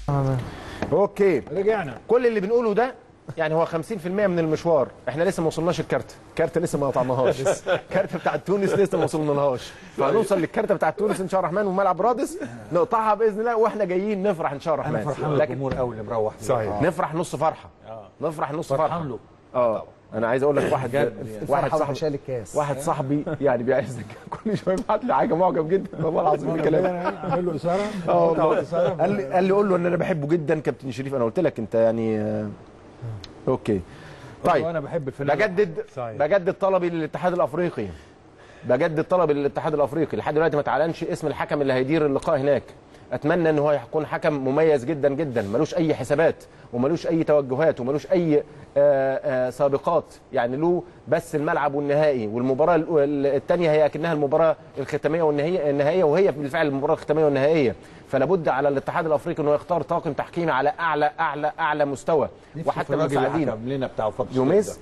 اوكي رجعنا كل اللي بنقوله ده يعني هو 50% من المشوار احنا لسه ما وصلناش الكارت الكارت لسه ما قطعناهاش الكارت بتاع تونس لسه ما وصلنالهاش فهنوصل للكارت بتاع تونس ان شاء الله الرحمن وملعب رادس نقطعها باذن الله واحنا جايين نفرح ان شاء الله انا الرحمن فرحان للجمهور قوي اللي مروح صحيح نفرح نص فرحه نفرح نص فرحه فرحان له اه انا عايز اقول لك واحد واحد الفرحه صاحبي شال الكاس واحد صاحبي يعني بيعزك كل شويه يبعت لي حاجه معجب جدا والله العظيم بكلامك عامل له اثاره اه والله قال لي قال لي قول له ان انا بحبه جدا كابتن شريف انا قلت لك انت يعني آه، اوكي طيب وانا بحب الفنان بجدد صحيح. بجدد طلبي للاتحاد الافريقي بجدد طلبي للاتحاد الافريقي لحد دلوقتي ما تعلنش اسم الحكم اللي هيدير اللقاء هناك اتمنى ان هو يكون حكم مميز جدا جدا ملوش اي حسابات وملوش اي توجهات وملوش اي آه، آه، سابقات يعني له بس الملعب والنهائي والمباراه الثانيه هي اكنها المباراه الختاميه والنهائيه النهائيه وهي بالفعل المباراه الختاميه والنهائيه فلا بد على الاتحاد الافريقي انه يختار طاقم تحكيمي على اعلى اعلى اعلى مستوى وحتى الراجل اللي المساعدين حكم لنا بتاع فتره يوميز